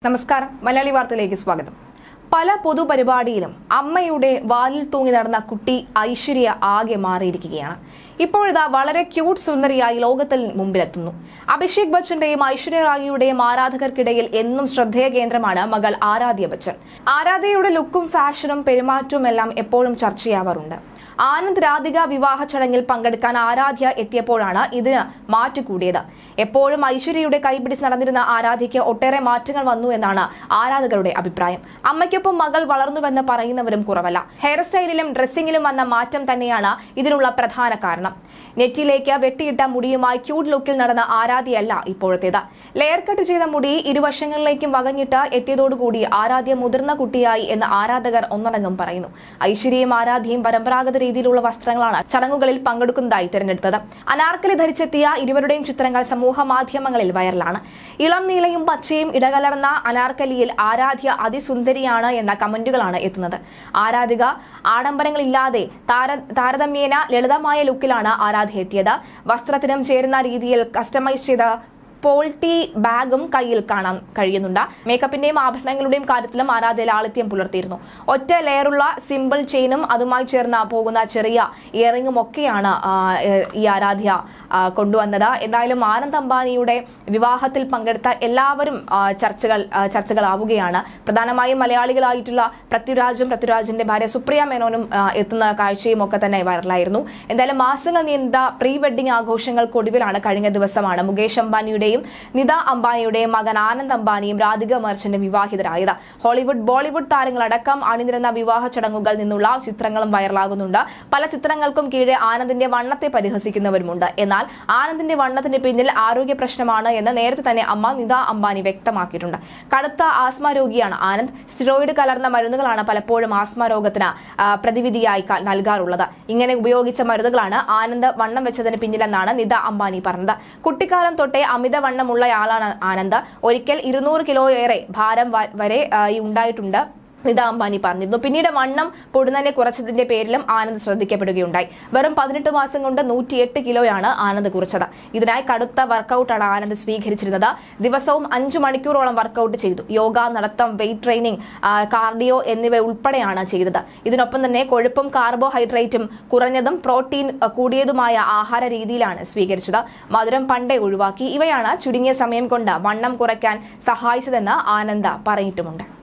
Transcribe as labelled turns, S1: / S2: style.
S1: നമസ്കാരം മലയാളി വാർത്തയിലേക്ക് സ്വാഗതം പല പൊതുപരിപാടിയിലും അമ്മയുടെ വാലിൽ തൂങ്ങി നടന്ന കുട്ടി ഐശ്വര്യ ആകെ മാറിയിരിക്കുകയാണ് ഇപ്പോഴിതാ വളരെ ക്യൂട്ട് സുന്ദരിയായി ലോകത്തിൽ മുമ്പിലെത്തുന്നു അഭിഷേക് ബച്ചന്റെയും ഐശ്വര്യ റായിയുടെയും ആരാധകർക്കിടയിൽ എന്നും ശ്രദ്ധേയ കേന്ദ്രമാണ് മകൾ ആരാധ്യ ബച്ചൻ ആരാധ്യയുടെ ലുക്കും ഫാഷനും പെരുമാറ്റവും എല്ലാം എപ്പോഴും ചർച്ചയാവാറുണ്ട് ആനന്ദ് രാധിക വിവാഹ ചടങ്ങിൽ പങ്കെടുക്കാൻ ആരാധ്യ എത്തിയപ്പോഴാണ് ഇതിന് മാറ്റുകൂടിയത് എപ്പോഴും ഐശ്വര്യയുടെ കൈപിടിച്ച് നടന്നിരുന്ന ആരാധ്യയ്ക്ക് ഒട്ടേറെ മാറ്റങ്ങൾ വന്നു എന്നാണ് ആരാധകരുടെ അഭിപ്രായം അമ്മയ്ക്കൊപ്പം മകൾ വളർന്നുവെന്ന് പറയുന്നവരും കുറവല്ല ഹെയർ സ്റ്റൈലിലും ഡ്രസ്സിംഗിലും വന്ന മാറ്റം തന്നെയാണ് ഇതിനുള്ള പ്രധാന കാരണം നെറ്റിയിലേക്ക് വെട്ടിയിട്ട മുടിയുമായി ക്യൂട്ട് ലുക്കിൽ നടന്ന ആരാധ്യയല്ല ഇപ്പോഴത്തേത് ലെയർ കട്ട് ചെയ്ത മുടി ഇരുവശങ്ങളിലേക്കും വകഞ്ഞിട്ട് എത്തിയതോടുകൂടി ആരാധ്യ മുതിർന്ന കുട്ടിയായി എന്ന് ആരാധകർ ഒന്നടങ്കം പറയുന്നു ഐശ്വര്യയും ആരാധ്യയും പരമ്പരാഗത രീതിയിലുള്ള വസ്ത്രങ്ങളാണ് ചടങ്ങുകളിൽ പങ്കെടുക്കുന്നതായി തിരഞ്ഞെടുത്തത് അനാർക്കലി ധരിച്ചെത്തിയ ഇരുവരുടെയും ചിത്രങ്ങൾ സമൂഹ മാധ്യമങ്ങളിൽ വൈറലാണ് ഇളം നീലയും പച്ചയും ഇടകലർന്ന അനാർക്കലിയിൽ ആരാധ്യ അതിസുന്ദരിയാണ് എന്ന കമന്റുകളാണ് എത്തുന്നത് ആരാധിക ആഡംബരങ്ങളില്ലാതെ താര താരതമ്യേന ലളിതമായ ലുക്കിലാണ് ആരാധ്യ എത്തിയത് വസ്ത്രത്തിനും ചേരുന്ന രീതിയിൽ കസ്റ്റമൈസ് ചെയ്ത പോൾട്ടി ബാഗും കയ്യിൽ കാണാൻ കഴിയുന്നുണ്ട് മേക്കപ്പിന്റെയും ആഭരണങ്ങളുടെയും കാര്യത്തിലും ആരാധ്യ ലാളിത്യം പുലർത്തിയിരുന്നു ഒറ്റ ലെയറുള്ള സിമ്പിൾ ചെയിനും അതുമായി ചേർന്ന് പോകുന്ന ചെറിയ ഇയറിംഗും ഒക്കെയാണ് ആ, ഏഹ്, ഈ ആരാധ്യ ആ, കൊണ്ടുവന്നത് എന്തായാലും ആനന്ദ് അംബാനിയുടെ വിവാഹത്തിൽ പങ്കെടുത്ത എല്ലാവരും ആ, ചർച്ചകൾ ആ, ചർച്ചകളാവുകയാണ് പ്രധാനമായും മലയാളികളായിട്ടുള്ള പൃഥ്വിരാജും പൃഥ്വിരാജിന്റെ ഭാര്യ സുപ്രിയ മേനോനും ആ, എത്തുന്ന കാഴ്ചയും ഒക്കെ തന്നെ വൈറലായിരുന്നു എന്തായാലും മാസങ്ങൾ നീണ്ട പ്രീ വെഡിംഗ് ആഘോഷങ്ങൾക്കൊടുവിലാണ് കഴിഞ്ഞ ദിവസമാണ് മുകേഷ് അംബാനിയുടെയും നിത അംബാനിയുടെയും മകൻ ആനന്ദ് അംബാനിയും രാധിക മർച്ചന്റും വിവാഹിതരായത് ഹോളിവുഡ് ബോളിവുഡ് താരങ്ങളടക്കം അണിനിരുന്ന വിവാഹ ചടങ്ങുകൾ നിന്നുള്ള ചിത്രങ്ങളും വൈറലാകുന്നുണ്ട് പല ചിത്രങ്ങൾക്കും കീഴെ ആനന്ദിന്റെ വണ്ണത്തെ പരിഹസിക്കുന്നവരുമുണ്ട് എന്നാൽ ആനന്ദിന്റെ വണ്ണത്തിന് പിന്നിൽ ആരോഗ്യ പ്രശ്നമാണ് എന്ന് നേരത്തെ തന്നെ അമ്മ നിത അംബാനി വ്യക്തമാക്കിയിട്ടുണ്ട് കടുത്ത ആസ്മ രോഗിയാണ് ആനന്ദ് സ്റ്റിറോയിഡ് കലർന്ന മരുന്നുകളാണ് പലപ്പോഴും ആസ്മ രോഗത്തിന് ആ, പ്രതിവിധിയായി ക- നൽകാറുള്ളത് ഇങ്ങനെ ഉപയോഗിച്ച മരുന്നുകളാണ് ആനന്ദ് വണ്ണം വെച്ചതിന് പിന്നിലെന്നാണ് നിത അംബാനി പറഞ്ഞത് കുട്ടിക്കാലം തൊട്ടേ അമിതവണ്ണമുള്ളയാളാണ് ആനന്ദ് ഒരിക്കൽ ഇരുന്നൂറ് കിലോയേറെ ഭാരം വ- വരെ ആ, ഈ ഉണ്ടായിട്ടുണ്ട് നിത അംബാനി പറഞ്ഞിരുന്നു പിന്നീട് വണ്ണം പൊടുന്നതിനെ കുറച്ചതിന്റെ പേരിലും ആനന്ദ് ശ്രദ്ധിക്കപ്പെടുകയുണ്ടായി വെറും പതിനെട്ട് മാസം കൊണ്ട് നൂറ്റിയെട്ട് കിലോയാണ് ആനന്ദ് കുറിച്ചത് ഇതിനായി കടുത്ത വർക്കൗട്ടാണ് ആനന്ദ് സ്വീകരിച്ചിരുന്നത് ദിവസവും അഞ്ചു മണിക്കൂറോളം വർക്കൗട്ട് ചെയ്തു യോഗ നടത്തം വെയിറ്റ് ട്രെയിനിങ് ആ, കാർഡിയോ എന്നിവ ഉൾപ്പെടെയാണ് ചെയ്തത് ഇതിനൊപ്പം തന്നെ കൊഴുപ്പും കാർബോഹൈഡ്രേറ്റും കുറഞ്ഞതും പ്രോട്ടീൻ ആ, കൂടിയതുമായ ആഹാര രീതിയിലാണ് സ്വീകരിച്ചത് മധുരം പണ്ടേ ഒഴിവാക്കി ഇവയാണ് ചുരുങ്ങിയ സമയം കൊണ്ട് വണ്ണം കുറയ്ക്കാൻ സഹായിച്ചതെന്ന് ആനന്ദ പറഞ്ഞിട്ടുമുണ്ട്